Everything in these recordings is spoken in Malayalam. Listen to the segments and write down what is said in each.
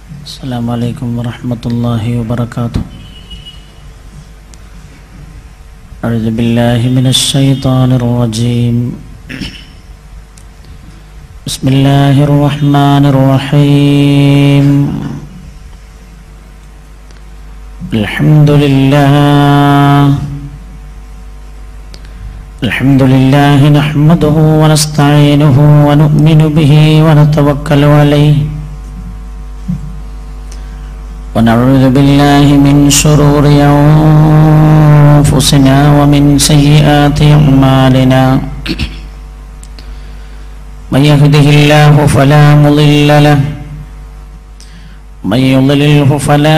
السلام عليكم ورحمة الله وبركاته أعوذ بالله من الشيطان الرجيم بسم الله الرحمن الرحيم الحمد لله الحمد لله نحمده ونستعينه ونؤمن به ونتوكل عليه ونعوذ بالله من شرور أنفسنا ومن سيئات أعمالنا من يهده الله فلا مضل له من يضلله فلا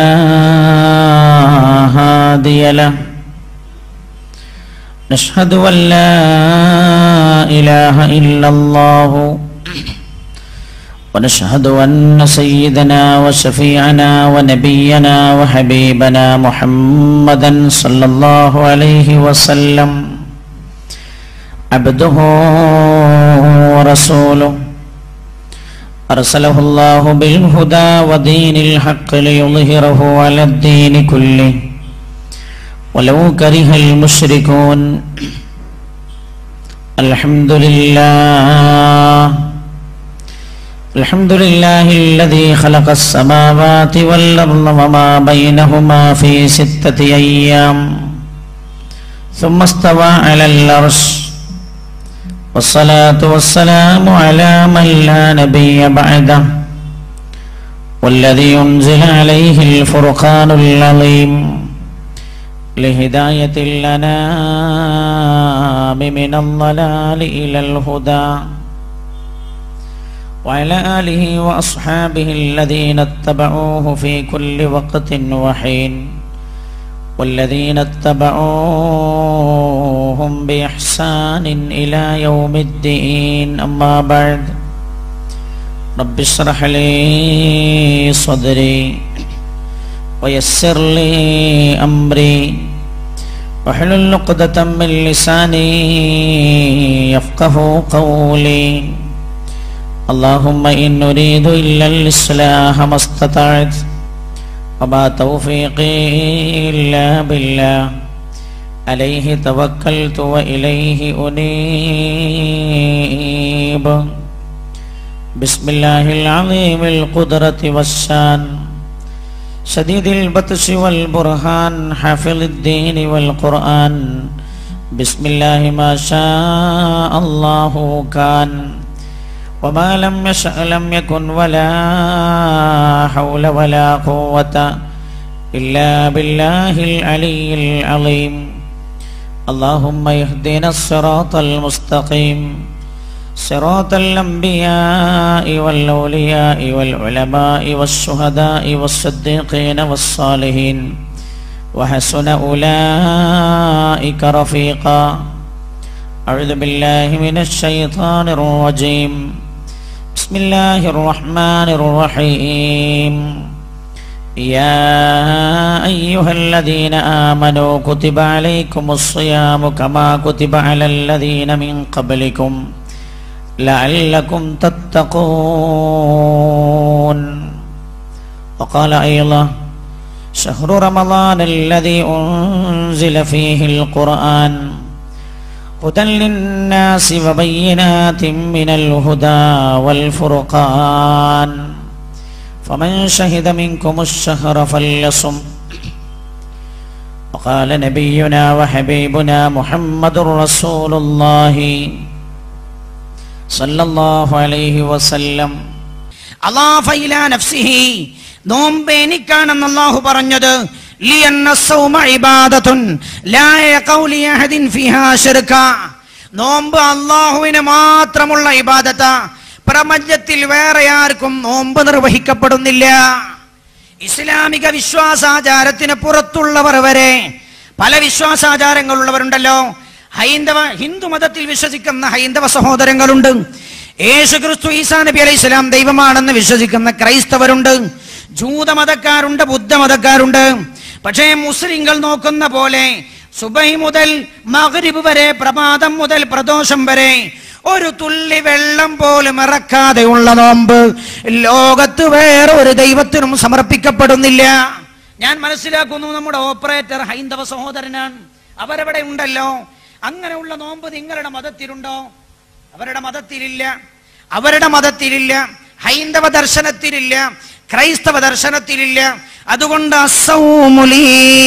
هادي له نشهد أن لا إله إلا الله ونشهد أن سيدنا وشفيعنا ونبينا وحبيبنا محمدا صلى الله عليه وسلم عبده ورسوله أرسله الله بالهدى ودين الحق ليظهره على الدين كله ولو كره المشركون الحمد لله الحمد لله الذي خلق السماوات والأرض وما بينهما في ستة أيام ثم استوى على العرش والصلاة والسلام على من لا نبي بعده والذي أنزل عليه الفرقان العظيم لهداية الأنام من الضلال إلى الهدى وعلى آله وأصحابه الذين اتبعوه في كل وقت وحين والذين اتبعوهم بإحسان إلى يوم الدين أما بعد رب اشرح لي صدري ويسر لي أمري واحلل عقدة من لساني يفقه قولي اللهم إن نريد إلا الإصلاح ما استطعت وما توفيقي إلا بالله عليه توكلت وإليه أنيب بسم الله العظيم القدرة والشان شديد البطش والبرهان حافظ الدين والقرآن بسم الله ما شاء الله كان وما لم يشأ لم يكن ولا حول ولا قوة إلا بالله العلي العظيم اللهم اهدنا الصراط المستقيم صراط الأنبياء والأولياء والعلماء والشهداء والصديقين والصالحين وحسن أولئك رفيقا أعوذ بالله من الشيطان الرجيم بسم الله الرحمن الرحيم يا أيها الذين آمنوا كتب عليكم الصيام كما كتب على الذين من قبلكم لعلكم تتقون وقال أيضا شهر رمضان الذي أنزل فيه القرآن هدى للناس وبينات من الهدى والفرقان فمن شهد منكم الشهر فليصم وقال نبينا وحبيبنا محمد رسول الله صلى الله عليه وسلم അള്ളാഹ ഇലാ നഫ്സിഹി നോമ്പ് എനിക്കാണെന്ന് അള്ളാഹു പറഞ്ഞത് ലിയന്ന സൗമ ഇബാദത്തുൻ ലാ യഖൗലി അഹദിൻ ഫിഹാ ശിർക നോമ്പ് അള്ളാഹുവിന് മാത്രമുള്ള ഇബാദത്ത പ്രപഞ്ചത്തിൽ വേറെ ആർക്കും നോമ്പ് നിർവഹിക്കപ്പെടുന്നില്ല ഇസ്ലാമിക വിശ്വാസാചാരത്തിന് പുറത്തുള്ളവർ വരെ പല വിശ്വാസാചാരങ്ങളുള്ളവരുണ്ടല്ലോ ഹൈന്ദവ ഹിന്ദു മതത്തിൽ വിശ്വസിക്കുന്ന ഹൈന്ദവ സഹോദരങ്ങളുണ്ട് യേശു ക്രിസ്തു ഈസാ നബി അലൈഹി സ്വലാം ദൈവമാണെന്ന് വിശ്വസിക്കുന്ന ക്രൈസ്തവരുണ്ട് ജൂതമതക്കാരുണ്ട് ബുദ്ധമതക്കാരുണ്ട് പക്ഷേ മുസ്ലിങ്ങൾ നോക്കുന്ന പോലെ സുബഹി മുതൽ മഗ്രിബ് വരെ പ്രഭാതം മുതൽ പ്രദോഷം വരെ ഒരു തുള്ളി വെള്ളം പോലും ഇറക്കാതെയുള്ള നോമ്പ് ലോകത്ത് വേറെ ഒരു ദൈവത്തിനും സമർപ്പിക്കപ്പെടുന്നില്ല ഞാൻ മനസ്സിലാക്കുന്നു നമ്മുടെ ഓപ്പറേറ്റർ ഹൈന്ദവ സഹോദരനാണ് അവരവിടെ ഉണ്ടല്ലോ അങ്ങനെയുള്ള നോമ്പ് നിങ്ങളുടെ മതത്തിലുണ്ടോ അവരുടെ മതത്തിലില്ല അവരുടെ മതത്തിലില്ല ഹൈന്ദവ ദർശനത്തിലില്ല ക്രൈസ്തവ ദർശനത്തിലില്ല അതുകൊണ്ട് അസൗമുലീ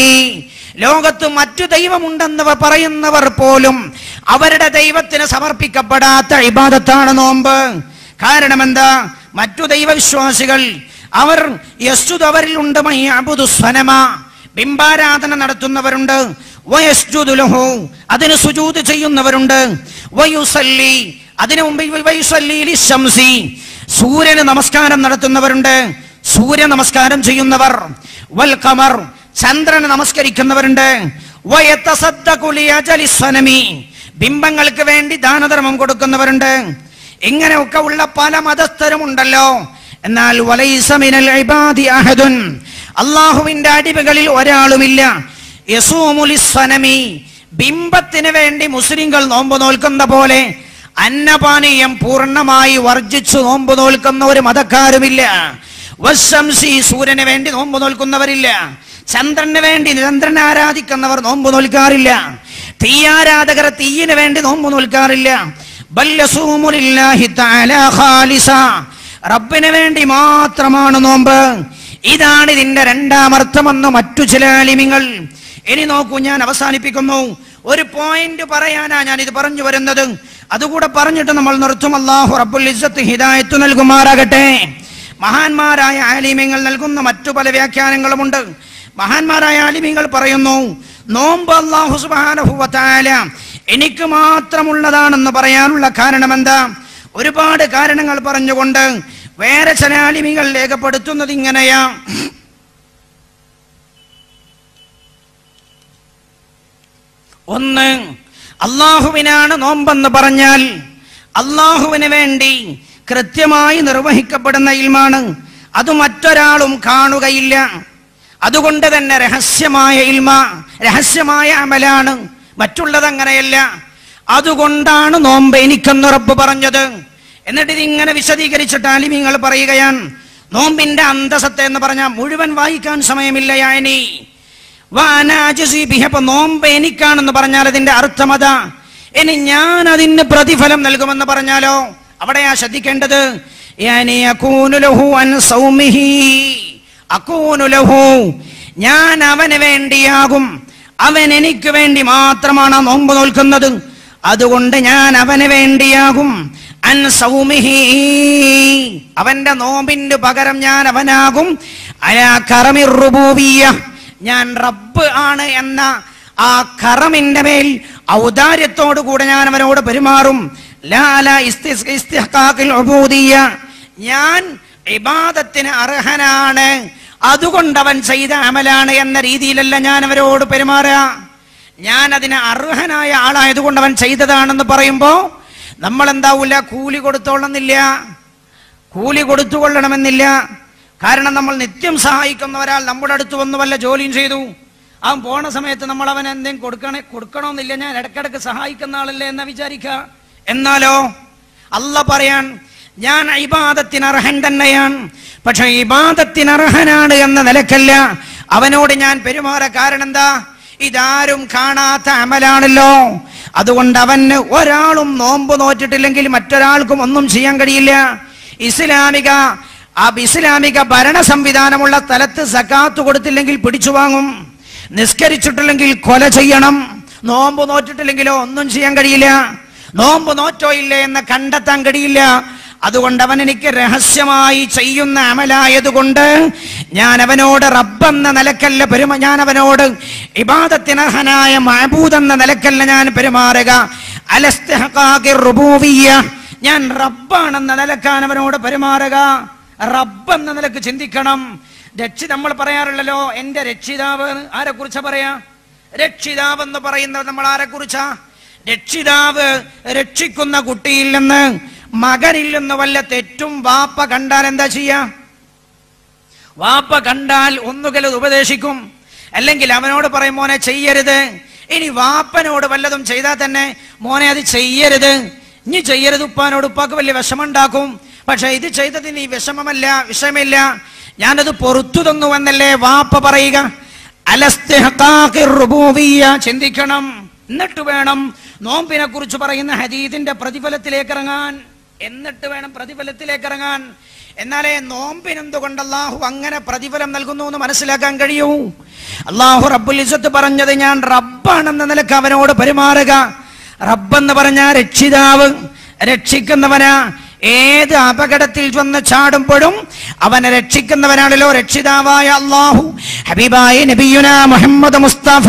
ലോകത്ത് മറ്റു ദൈവമുണ്ടെന്ന് പറയുന്നവർ പോലും അവരുടെ ദൈവത്തിന് സമർപ്പിക്കപ്പെടാത്ത ഇബാദത്താണ് നോമ്പ് കാരണം എന്താ മറ്റു ദൈവവിശ്വാസികൾ അവർ യസ്തുത് അവരിൽ ഉണ്ട് മയ്യഅബുദു സ്വനമ ബിംബാരാധന നടത്തുന്നവരുണ്ട് വയസ്ജുദു ലഹു അതിന് സുജൂദ് ചെയ്യുന്നവരുണ്ട് വയുസല്ലി അതിനു മുമ്പ് വയുസല്ലി ലിശംസി സൂര്യന് നമസ്കാരം നടത്തുന്നവരുണ്ട് സൂര്യ നമസ്കാരം ചെയ്യുന്നവർ വൽ ഖമർ ചന്ദ്രന് നമസ്കരിക്കുന്നവരുണ്ട് വയത്തസദ്ദഖു ലിഅജലി സ്വനമി ബിംബങ്ങൾക്ക് വേണ്ടി ദാനധർമ്മം കൊടുക്കുന്നവരുണ്ട് ഇങ്ങനെയൊക്കെ ഉള്ള പല മതസ്ഥരുമുണ്ടല്ലോ എന്നാൽ വലൈസ മിനൽ ഇബാദി അഹദുൻ അള്ളാഹുവിന്റെ അടിമകളിൽ ഒരാളുമില്ല യസൂമുലി സ്വനമി ബിംബത്തിന് വേണ്ടി മുസ്ലിങ്ങൾ നോമ്പ് നോൽക്കുന്ന പോലെ അന്നപാനീയം പൂർണ്ണമായി വർജിച്ചു നോമ്പ് നോൽക്കുന്ന ഒരു മതക്കാരുമില്ല വശംസി സൂര്യന് വേണ്ടി നോമ്പ് നോൽക്കുന്നവരില്ല ചന്ദ്രന് വേണ്ടി ചന്ദ്രനെ ആരാധിക്കുന്നവർ നോമ്പ് നോൽക്കാറില്ല തീയാരാധകർ തീയിന് വേണ്ടി നോമ്പ് നോൽക്കാറില്ല ബൽ യസൂമു ലില്ലാഹി തആല ഖാലിസ. റബ്ബിന് വേണ്ടി മാത്രമാണ് നോമ്പ് ഇതാണ് ഇതിന്റെ രണ്ടാം അർത്ഥമെന്ന് മറ്റു ചില അലിമിങ്ങൾ ഇനി നോക്കൂ ഞാൻ അവസാനിപ്പിക്കുന്നു ഒരു പോയിന്റ് പറയാനാ ഞാൻ ഇത് പറഞ്ഞു വരുന്നത് അതുകൂടെ പറഞ്ഞിട്ട് നമ്മൾ നിർത്തും അല്ലാഹു റബ്ബുൽ ഇസ്സത്ത് ഹിദായത്ത് നൽകുമാറാകട്ടെ മഹാന്മാരായ ആലിമ്യങ്ങൾ നൽകുന്ന മറ്റു പല വ്യാഖ്യാനങ്ങളുമുണ്ട് മഹാന്മാരായ ആലിമ്യങ്ങൾ പറയുന്നു നോമ്പ് അല്ലാഹു സുബ്ഹാനഹു വ തആല എനിക്ക് മാത്രമുള്ളതാണെന്ന് പറയാനുള്ള കാരണം എന്താ ഒരുപാട് കാരണങ്ങൾ പറഞ്ഞുകൊണ്ട് വേറെ ചില ആലിമികൾ രേഖപ്പെടുത്തുന്നത് ഇങ്ങനെയാ ഒന്ന് അള്ളാഹുവിനാണ് നോമ്പെന്ന് പറഞ്ഞാൽ അള്ളാഹുവിന് വേണ്ടി കൃത്യമായി നിർവഹിക്കപ്പെടുന്ന ഇൽമാണ് അത് മറ്റൊരാളും കാണുകയില്ല അതുകൊണ്ട് തന്നെ രഹസ്യമായ ഇൽമ രഹസ്യമായ അമലാണ് മറ്റുള്ളത് അങ്ങനെയല്ല അതുകൊണ്ടാണ് നോമ്പ് എനിക്കെന്ന് റബ്ബ് പറഞ്ഞത് എന്നിട്ട് ഇതിങ്ങനെ വിശദീകരിച്ചിട്ട് അലിമിങ്ങൾ പറയുകയാണ് നോമ്പിന്റെ അന്തസത്തെ എന്ന് പറഞ്ഞാൽ മുഴുവൻ വായിക്കാൻ സമയമില്ല യാനി വാനാജസി ബിഹി. അപ്പൊ നോമ്പ് എനിക്കാണെന്ന് പറഞ്ഞാൽ അതിന്റെ അർത്ഥം അതാ ഇനി ഞാൻ അതിന് പ്രതിഫലം നൽകുമെന്ന് പറഞ്ഞാലോ അവിടെയാ ശ്രദ്ധിക്കേണ്ടത് യാനി അകൂനു ലഹു അൻ സൗമിഹി. അകൂനു ലഹു. ഞാൻ അവന് വേണ്ടിയാകും അവൻ എനിക്ക് വേണ്ടി മാത്രമാണ് ആ നോമ്പ് നോൽക്കുന്നത് അതുകൊണ്ട് ഞാൻ അവന് വേണ്ടിയാകും അൻ സൗമിഹി അവന്റെ നോമ്പിന് പകരം ഞാൻ അവനാകും അലാ കറമിർ റുബൂബിയ്യ ഞാൻ റബ്ബ് ആണ് എന്ന ആ കറമിന്റെ മേൽ ഔദാര്യത്തോടു കൂടെ ഞാൻ അവനോട് പെരുമാറും ലാല ഇസ്തിസ്- ഇസ്തിഹ്ഖാഖിൽ ഉബൂദിയ്യ. ഞാൻ ഇബാദത്തിന് അർഹനാണ് അതുകൊണ്ട് അവൻ ചെയ്ത അമലാണ് എന്ന രീതിയിലല്ല ഞാൻ അവരോട് പെരുമാറുക ഞാൻ അതിന് അർഹനായ ആളായതുകൊണ്ട് അവൻ ചെയ്തതാണെന്ന് പറയുമ്പോ നമ്മൾ എന്താവൂല കൂലി കൊടുത്തോളുന്നില്ല കൂലി കൊടുത്തുകൊള്ളണമെന്നില്ല കാരണം നമ്മൾ നിത്യം സഹായിക്കുന്ന ഒരാൾ നമ്മുടെ അടുത്ത് വന്ന് വല്ല ജോലിയും ചെയ്തു അവൻ പോണ സമയത്ത് നമ്മൾ അവൻ എന്തെങ്കിലും കൊടുക്കണേ കൊടുക്കണമെന്നില്ല ഞാൻ ഇടക്കിടക്ക് സഹായിക്കുന്ന ആളല്ലേ എന്ന് വിചാരിക്കുക എന്നാലോ അല്ല പറയാൻ ഞാൻ ഇബാദത്തിന് അർഹൻ തന്നെയാണ് പക്ഷെ ഇബാദത്തിന് അർഹനാണ് എന്ന നിലക്കല്ല അവനോട് ഞാൻ പെരുമാറ കാരണം എന്താ ഇതാരും കാണാത്ത അമലാണല്ലോ അതുകൊണ്ട് അവന് ഒരാളും നോമ്പ് നോറ്റിട്ടില്ലെങ്കിൽ മറ്റൊരാൾക്കും ഒന്നും ചെയ്യാൻ കഴിയില്ല ഇസ്ലാമിക ആ ഇസ്ലാമിക ഭരണ സംവിധാനമുള്ള സ്ഥലത്ത് സക്കാത്ത് കൊടുത്തില്ലെങ്കിൽ പിടിച്ചു വാങ്ങും നിസ്കരിച്ചിട്ടില്ലെങ്കിൽ കൊല ചെയ്യണം നോമ്പ് നോറ്റിട്ടില്ലെങ്കിലോ ഒന്നും ചെയ്യാൻ കഴിയില്ല നോമ്പ് നോറ്റോ ഇല്ലേ എന്ന് കണ്ടെത്താൻ കഴിയില്ല അതുകൊണ്ട് അവൻ എനിക്ക് രഹസ്യമായി ചെയ്യുന്ന അമലായതുകൊണ്ട് ഞാൻ അവനോട് റബ്ബെന്ന നിലക്കല്ല പെരുമ ഞാൻ അവനോട് ഇബാദത്തിനർഹനായ മഹബൂദ് എന്ന നിലക്കല്ല ഞാൻ പെരുമാറുക അലസ്തഹഖാഖിർ റുബൂവിയ്യ. ഞാൻ റബ്ബാണെന്ന നിലക്കാൻ അവനോട് പെരുമാറുക റബ്ബ് എന്ന നിലക്ക് ചിന്തിക്കണം രക്ഷി നമ്മൾ പറയാറുള്ളല്ലോ എന്റെ രക്ഷിതാവ് ആരെ കുറിച്ചാ പറയാ രക്ഷിതാവ് എന്ന് പറയുന്നത് നമ്മൾ ആരെ കുറിച്ചാ രക്ഷിതാവ് രക്ഷിക്കുന്ന കുട്ടിയിൽ നിന്ന് മകനിൽ നിന്ന് വല്ല തെറ്റും വാപ്പ കണ്ടാൽ എന്താ ചെയ്യാ വാപ്പ കണ്ടാൽ ഒന്നുകിൽ അത് ഉപദേശിക്കും അല്ലെങ്കിൽ അവനോട് പറയും മോനെ ചെയ്യരുത് ഇനി വാപ്പനോട് വല്ലതും ചെയ്താൽ തന്നെ മോനെ അത് ചെയ്യരുത് ഇനി ചെയ്യരുത് ഉപ്പാനോട് ഉപ്പാക്ക് വലിയ വിഷമുണ്ടാക്കും പക്ഷെ ഇത് ചെയ്തതിന് ഈ വിഷമമല്ല വിഷമില്ല ഞാനത് പൊറത്തു തന്നുവെന്നല്ലേ വാപ്പ പറയുക അലസ്തിഹഖാഖിർ റുബൂബിയ്യ ചിന്തിക്കണം എന്നിട്ട് വേണം നോമ്പിനെ കുറിച്ച് പറയുന്ന ഹദീദിന്റെ പ്രതിഫലത്തിലേക്ക് ഇറങ്ങാൻ എന്നിട്ട് വേണം പ്രതിഫലത്തിലേക്ക് ഇറങ്ങാൻ എന്നാലേ നോമ്പിനെന്തുകൊണ്ട് അള്ളാഹു അങ്ങനെ പ്രതിഫലം നൽകുന്നു എന്ന് മനസ്സിലാക്കാൻ കഴിയൂ അള്ളാഹു റബ്ബുൽ ഇസത്ത് പറഞ്ഞത് ഞാൻ റബ്ബാണെന്ന നിലക്ക് അവനോട് പെരുമാറുക റബ്ബെന്ന് പറഞ്ഞ രക്ഷിതാവ് രക്ഷിക്കുന്നവനാ ഏത് അപകടത്തിൽ വന്ന് ചാടുമ്പോഴും അവനെ രക്ഷിക്കുന്നവനാണല്ലോ രക്ഷിതാവായ അള്ളാഹു ഹബീബായ നബിയുന മുഹമ്മദ് മുസ്തഫ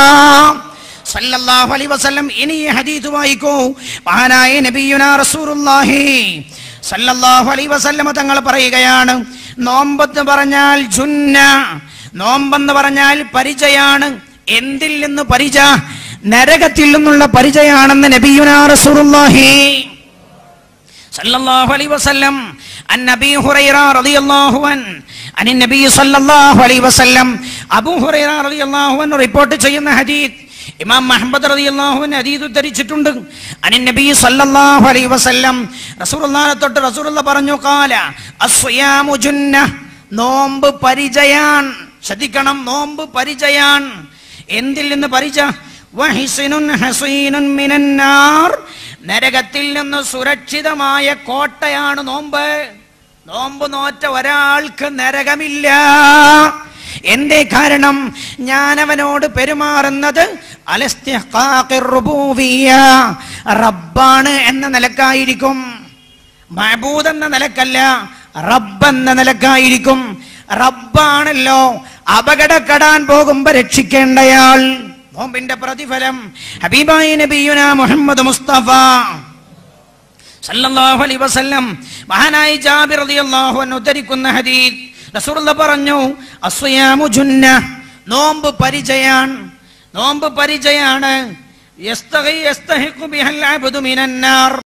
സല്ലല്ലാഹു അലൈഹി വസല്ലം ഇനി ഈ ഹദീസ് വായിക്കൂ മഹാനായ നബിയുന റസൂലുള്ളാഹി സല്ലല്ലാഹു അലൈഹി വസല്ലം തങ്ങൾ പറയുകയാണ് നോമ്പെന്ന് പറഞ്ഞാൽ ജുന്ന നോമ്പെന്ന് പറഞ്ഞാൽ പരിചയാണ് എന്തിൽ നിന്ന് പരിച നരകത്തിൽ നിന്നുള്ള പരിചയാണെന്ന് നബിയുന റസൂലുള്ളാഹി സല്ലല്ലാഹു അലൈഹി വസല്ലം അൻ നബി ഹുറൈറ റളിയല്ലാഹു അൻ അൻ നബി സല്ലല്ലാഹു അലൈഹി വസല്ലം അബൂ ഹുറൈറ റളിയല്ലാഹു അൻ റിപ്പോർട്ട് ചെയ്യുന്ന ഹദീസ് ഇമാം മുഹമ്മദ് റളിയല്ലാഹു അൻ ഹദീസ് ഉദ്ധരിച്ചിട്ടുണ്ട് അൻ നബി സല്ലല്ലാഹു അലൈഹി വസല്ലം റസൂലുള്ളാഹിനെ തൊട്ട് റസൂലുള്ള പറഞ്ഞു ഖാല അസ്യാമു ജുന്ന നോമ്പ് പരിചയാൻ ശ്രദ്ധിക്കണം നോമ്പ് പരിചയാൻ എന്തിൽ നിന്ന് പരിച വഹിസിനുൻ ഹസീനുൻ മിനന്നാർ നരകത്തിൽ നിന്ന് സുരക്ഷിതമായ കോട്ടയാണ് നോമ്പ് നോമ്പ് നോറ്റ ഒരാൾക്ക് നരകമില്ല എന്തേ കാരണം ഞാൻ അവനോട് പെരുമാറുന്നത് അലസ്തിഹ്ഖാഖിർ റുബൂബിയ്യ. റബ്ബാണ് എന്ന നിലക്കായിരിക്കും മഹബൂദ് എന്ന നിലക്കല്ല റബ്ബ് എന്ന നിലക്കായിരിക്കും റബ്ബാണല്ലോ അപകടപ്പെടാൻ പോകുമ്പോ രക്ഷിക്കേണ്ടയാൾ നോമ്പിന്റെ പ്രതിഫലം ഹബീബായി നബിയുന മുഹമ്മദ് മുസ്തഫ സല്ലല്ലാഹു അലൈഹി വസല്ലം മഹാനായ ജാബിർ റളിയല്ലാഹു അൻഹു ഉദ്ധരിക്കുന്ന ഹദീസ് റസൂലുള്ള പറഞ്ഞു അസ്യാമു ജുന്ന നോമ്പ് പരിചയാണ് നോമ്പ് പരിചയാണ് യസ്തഗി യസ്തഹിഖു ബിഹൽ അബ്ദു മിനന്നാർ